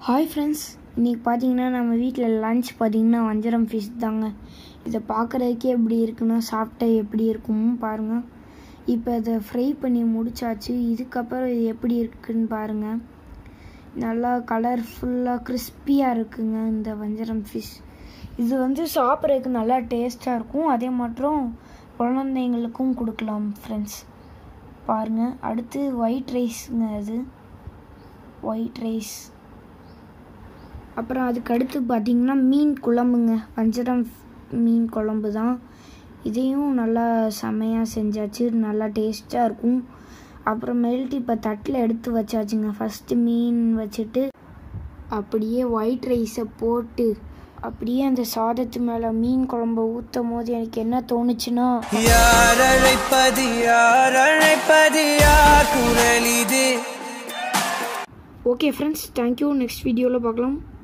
hi friends இன்றைக்கி பார்த்தீங்கன்னா நம்ம வீட்டில் லஞ்ச் பார்த்தீங்கன்னா வஞ்சரம் ஃபிஷ் தாங்க இதை பார்க்குறதுக்கே எப்படி இருக்குன்னா சாப்பிட்டா எப்படி இருக்கும் பாருங்கள் இப்போ இதை ஃப்ரை பண்ணி முடிச்சாச்சு இதுக்கப்புறம் இது எப்படி இருக்குன்னு பாருங்கள் நல்லா கலர்ஃபுல்லாக கிறிஸ்பியாக இருக்குங்க இந்த வஞ்சரம் ஃபிஷ் இது வந்து சாப்பிட்றதுக்கு நல்லா டேஸ்ட்டாக இருக்கும் அதே மற்றும் குழந்தைங்களுக்கும் கொடுக்கலாம் ஃப்ரெண்ட்ஸ் பாருங்கள் அடுத்து ஒயிட் ரைஸ்ங்க அது ஒயிட் ரைஸ் அப்புறம் அதுக்கு அடுத்து பார்த்திங்கன்னா மீன் குழம்புங்க வஞ்சரம் மீன் குழம்பு தான் இதையும் நல்லா செமையாக செஞ்சாச்சு நல்லா டேஸ்ட்டாக இருக்கும் அப்புறமேல்ட்டு இப்போ தட்டில் எடுத்து வச்சாச்சுங்க ஃபஸ்ட்டு மீன் வச்சுட்டு அப்படியே ஒயிட் ரைஸை போட்டு அப்படியே அந்த சாதத்து மேலே மீன் குழம்பை ஊற்றும் போது எனக்கு என்ன தோணுச்சுன்னா யார் அழைப்பது யார் அழைப்பது யார் குரல் இது ஓகே ஃப்ரெண்ட்ஸ் தேங்க்யூ நெக்ஸ்ட் வீடியோவில் பார்க்கலாம்